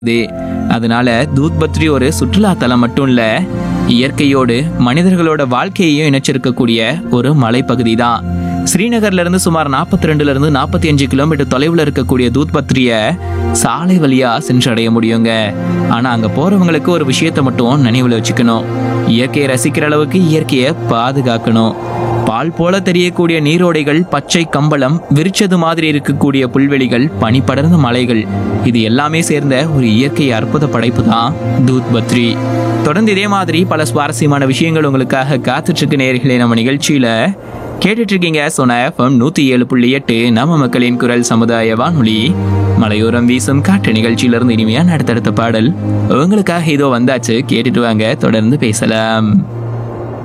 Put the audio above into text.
இது அதனால தூத் பத்ரி ஒரு சுற்றுலா தலம் மட்டும் இல்ல இயற்கையோடு மனிதர்களோட வாழ்க்கையையும் இணைச்சிருக்கக்கூடிய ஒரு மலைப்பகுதி தான் ஸ்ரீநகர்ல இருந்து சுமார் 42 ரெண்டுல இருந்து நாற்பத்தி அஞ்சு கிலோமீட்டர் தொலைவில் இருக்கக்கூடிய தூத் பத்ரிய சாலை வழியா சென்றடைய முடியுங்க ஆனா அங்க போறவங்களுக்கு ஒரு விஷயத்தை மட்டும் நினைவுல வச்சுக்கணும் இயற்கையை ரசிக்கிற அளவுக்கு இயற்கையை பாதுகாக்கணும் பால் போல தெரியக்கூடிய நீரோடைகள் பச்சை கம்பளம் விரிச்சது மாதிரி இருக்கக்கூடிய புல்வெளிகள் பனி படர்ந்த மலைகள் இது எல்லாமே சேர்ந்த ஒரு இயற்கை அற்புத படைப்பு தான் தூத் பத்ரி தொடர்ந்து இதே மாதிரி பல சுவாரஸ்யமான விஷயங்கள் உங்களுக்காக காத்துட்டு இருக்கு நேர்களே நம்ம நிகழ்ச்சியில கேட்டுட்டு இருக்கீங்க சொன்ன எஃப்எம் நூத்தி ஏழு புள்ளி எட்டு நம்ம மக்களின் குரல் சமுதாய வானொலி மலையோரம் வீசும் காட்டு நிகழ்ச்சியிலிருந்து இனிமையான அடுத்தடுத்த பாடல் உங்களுக்காக இதோ வந்தாச்சு கேட்டுட்டு வாங்க தொடர்ந்து பேசலாம்